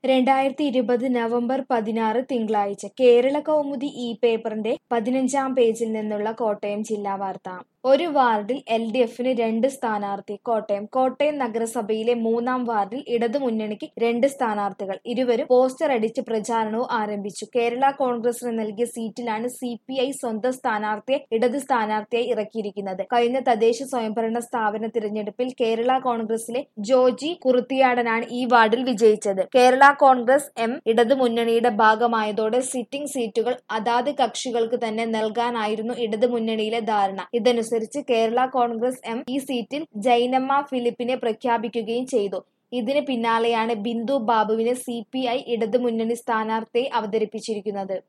രണ്ടായിരത്തി ഇരുപത് നവംബർ പതിനാറ് തിങ്കളാഴ്ച കേരള കൗമുദി ഈ പേപ്പറിന്റെ പതിനഞ്ചാം പേജിൽ നിന്നുള്ള കോട്ടയം ജില്ലാ വാർത്ത ഒരു വാർഡിൽ എൽ ഡി എഫിന് രണ്ട് സ്ഥാനാർത്ഥി കോട്ടയം കോട്ടയം നഗരസഭയിലെ മൂന്നാം വാർഡിൽ ഇടതുമുന്നണിക്ക് രണ്ട് സ്ഥാനാർത്ഥികൾ ഇരുവരും പോസ്റ്റർ അടിച്ച് പ്രചാരണവും ആരംഭിച്ചു കേരള കോൺഗ്രസിന് നൽകിയ സീറ്റിലാണ് സി പി ഐ സ്വന്തം സ്ഥാനാർത്ഥിയെ ഇടത് സ്ഥാനാർത്ഥിയായി ഇറക്കിയിരിക്കുന്നത് കഴിഞ്ഞ തദ്ദേശ സ്വയംഭരണ സ്ഥാപന തിരഞ്ഞെടുപ്പിൽ കേരള കോൺഗ്രസിലെ ജോജി കുറുത്തിയാടനാണ് ഈ വാർഡിൽ വിജയിച്ചത് കേരള കോൺഗ്രസ് എം ഇടതുമുന്നണിയുടെ ഭാഗമായതോടെ സിറ്റിംഗ് സീറ്റുകൾ അതാത് കക്ഷികൾക്ക് തന്നെ നൽകാനായിരുന്നു ഇടതുമുന്നണിയിലെ ധാരണ ഇതനുസരിച്ച് കേരള കോൺഗ്രസ് എം ഈ സീറ്റിൽ ജൈനമ്മ ഫിലിപ്പിനെ പ്രഖ്യാപിക്കുകയും ചെയ്തു ഇതിന് പിന്നാലെയാണ് ബിന്ദു ബാബുവിനെ സി പി ഐ ഇടതുമുന്നണി സ്ഥാനാർത്ഥിയെ അവതരിപ്പിച്ചിരിക്കുന്നത്